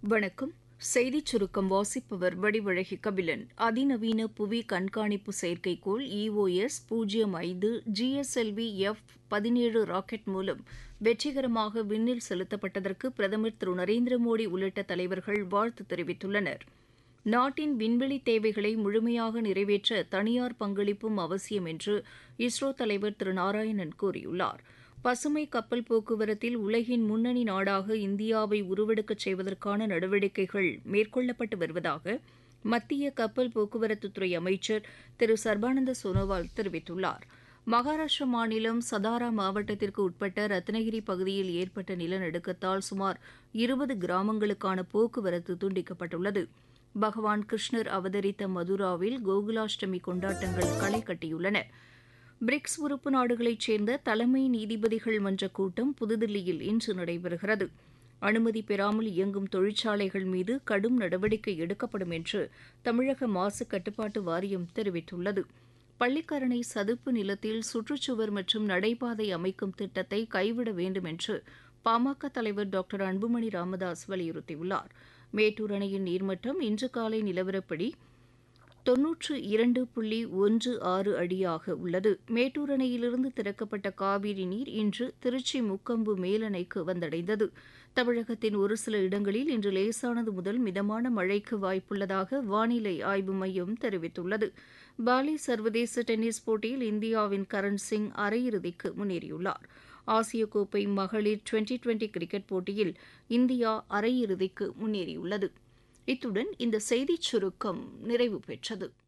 வணக்கம் செய்திச் சுருக்கம் வாசிப்பவர் வடிவழகி கபிலன் அதிநவீன புவி கண்காணிப்பு செயற்கைக்கோள் இஓஎஸ் பூஜ்ஜியம் ஐந்து ஜிஎஸ்எல்வி எஃப் பதினேழு ராக்கெட் மூலம் வெற்றிகரமாக விண்ணில் செலுத்தப்பட்டதற்கு பிரதமர் திரு நரேந்திர மோடி உள்ளிட்ட தலைவர்கள் வாழ்த்து தெரிவித்துள்ளனர் நாட்டின் விண்வெளி தேவைகளை முழுமையாக நிறைவேற்ற தனியார் பங்களிப்பும் அவசியம் என்று இஸ்ரோ தலைவர் திரு நாராயணன் கூறியுள்ளார் பசுமை கப்பல் போக்குவரத்தில் உலகின் முன்னணி நாடாக இந்தியாவை உருவெடுக்கச் செய்வதற்கான நடவடிக்கைகள் மேற்கொள்ளப்பட்டு வருவதாக மத்திய கப்பல் போக்குவரத்துத்துறை அமைச்சர் திரு சர்பானந்த சோனோவால் தெரிவித்துள்ளார் மகாராஷ்டிர மாநிலம் சதாரா மாவட்டத்திற்கு உட்பட்ட ரத்னகிரி பகுதியில் ஏற்பட்ட நிலநடுக்கத்தால் சுமார் இருபது கிராமங்களுக்கான போக்குவரத்து துண்டிக்கப்பட்டுள்ளது பகவான் கிருஷ்ணர் அவதரித்த மதுராவில் கோகுலாஷ்டமி கொண்டாட்டங்கள் களை கட்டியுள்ளன பிரிக்ஸ் உறுப்பு நாடுகளைச் சேர்ந்த தலைமை நீதிபதிகள் மன்ற கூட்டம் புதுதில்லியில் இன்று நடைபெறுகிறது அனுமதி பெறாமல் இயங்கும் தொழிற்சாலைகள் மீது கடும் நடவடிக்கை எடுக்கப்படும் என்று தமிழக மாசு கட்டுப்பாட்டு வாரியம் தெரிவித்துள்ளது பள்ளிக்கரணை சதுப்பு நிலத்தில் சுற்றுச்சுவர் மற்றும் நடைபாதை அமைக்கும் திட்டத்தை கைவிட வேண்டும் என்று பாமக தலைவர் டாக்டர் அன்புமணி ராமதாஸ் வலியுறுத்தியுள்ளார் மேட்டூர் அணையின் நீர்மட்டம் இன்று காலை நிலவரப்படி தொன்னூற்று இரண்டு புள்ளி ஒன்று ஆறு அடியாக உள்ளது மேட்டூர் அணையிலிருந்து திறக்கப்பட்ட காவிரி நீர் இன்று திருச்சி முக்கொம்பு மேலணைக்கு வந்தடைந்தது தமிழகத்தின் ஒரு சில இடங்களில் இன்று லேசானது முதல் மிதமான மழைக்கு வாய்ப்புள்ளதாக வானிலை ஆய்வு மையம் தெரிவித்துள்ளது பாலி சர்வதேச டென்னிஸ் போட்டியில் இந்தியாவின் கரண் சிங் அரையிறுதிக்கு முன்னேறியுள்ளார் ஆசிய கோப்பை மகளிர் டுவெண்டி டுவெண்டி கிரிக்கெட் போட்டியில் இந்தியா அரையிறுதிக்கு முன்னேறியுள்ளது இத்துடன் இந்த செய்திச் சுருக்கம் நிறைவு பெற்றது